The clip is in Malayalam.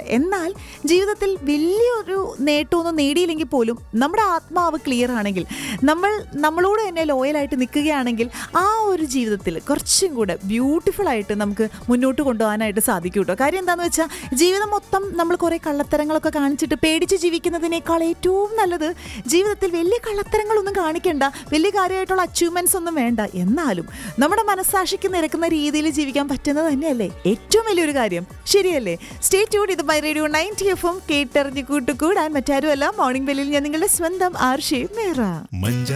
എന്നാൽ ജീവിതത്തിൽ വലിയൊരു നേട്ടമൊന്നും നേടിയില്ലെങ്കിൽ പോലും നമ്മുടെ ആത്മാവ് ക്ലിയർ ആണെങ്കിൽ നമ്മൾ നമ്മളോട് തന്നെ ലോയലായിട്ട് നിൽക്കുകയാണെങ്കിൽ ആ ഒരു ജീവിതത്തിൽ കുറച്ചും കൂടെ ബ്യൂട്ടിഫുൾ ആയിട്ട് നമുക്ക് മുന്നോട്ട് കൊണ്ടുപോകാനായിട്ട് സാധിക്കും കേട്ടോ കാര്യം എന്താണെന്ന് വെച്ചാൽ ജീവിതം മൊത്തം നമ്മൾ കുറേ കള്ളത്തരങ്ങളൊക്കെ കാണിച്ചിട്ട് പേടിച്ച് ജീവിക്കുന്നതിനേക്കാൾ ഏറ്റവും നല്ലത് ജീവിതത്തിൽ വലിയ കള്ളത്തരങ്ങളൊന്നും കാണിക്കണ്ട വലിയ കാര്യമായിട്ടുള്ള അച്ചീവ്മെന്റ്സ് ഒന്നും വേണ്ട എന്നാലും നമ്മുടെ മനസ്സാക്ഷിക്ക് നിരക്കുന്ന രീതിയിൽ ജീവിക്കാൻ പറ്റുന്നത് തന്നെയല്ലേ ഏറ്റവും വലിയൊരു കാര്യം ശരിയല്ലേ സ്റ്റേ ട്യൂഡ് ഇത് ബൈ റേഡിയോ നയൻറ്റി എഫും കേട്ടറിഞ്ഞ് കൂട്ടുകൂടാൻ മറ്റാരുമല്ല മോർണിംഗ് ബെല്ലിൽ ഞാൻ നിങ്ങളുടെ സ്വന്തം ആർഷി മേറ മഞ്ച